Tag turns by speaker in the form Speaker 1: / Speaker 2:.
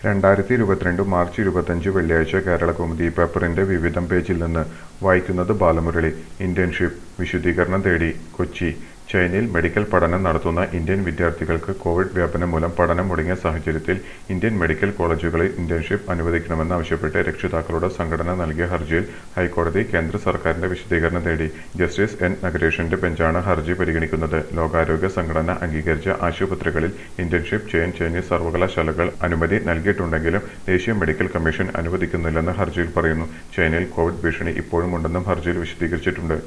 Speaker 1: രണ്ടായിരത്തി ഇരുപത്തിരണ്ട് മാർച്ച് ഇരുപത്തഞ്ച് വെള്ളിയാഴ്ച കേരളകൗമുദി പേപ്പറിന്റെ വിവിധം പേജിൽ നിന്ന് വായിക്കുന്നത് ബാലമുരളി ഇന്റേൺഷിപ്പ് വിശദീകരണം തേടി കൊച്ചി ചൈനയിൽ മെഡിക്കൽ പഠനം നടത്തുന്ന ഇന്ത്യൻ വിദ്യാർത്ഥികൾക്ക് കോവിഡ് വ്യാപനം മൂലം പഠനം മുടങ്ങിയ സാഹചര്യത്തിൽ ഇന്ത്യൻ മെഡിക്കൽ കോളേജുകളിൽ ഇന്റേൺഷിപ്പ് അനുവദിക്കണമെന്നാവശ്യപ്പെട്ട് രക്ഷിതാക്കളുടെ സംഘടന നൽകിയ ഹർജിയിൽ ഹൈക്കോടതി കേന്ദ്ര സർക്കാരിന്റെ വിശദീകരണം തേടി ജസ്റ്റിസ് എൻ നഗരേഷിന്റെ ബെഞ്ചാണ് ഹർജി പരിഗണിക്കുന്നത് ലോകാരോഗ്യ സംഘടന അംഗീകരിച്ച ആശുപത്രികളിൽ ഇന്റേൺഷിപ്പ് ചെയ്യാൻ ചൈനീസ് സർവകലാശാലകൾ അനുമതി നൽകിയിട്ടുണ്ടെങ്കിലും ദേശീയ മെഡിക്കൽ കമ്മീഷൻ അനുവദിക്കുന്നില്ലെന്ന് ഹർജിയിൽ പറയുന്നു ചൈനയിൽ കോവിഡ് ഭീഷണി ഇപ്പോഴും ഉണ്ടെന്നും ഹർജിയിൽ വിശദീകരിച്ചിട്ടുണ്ട്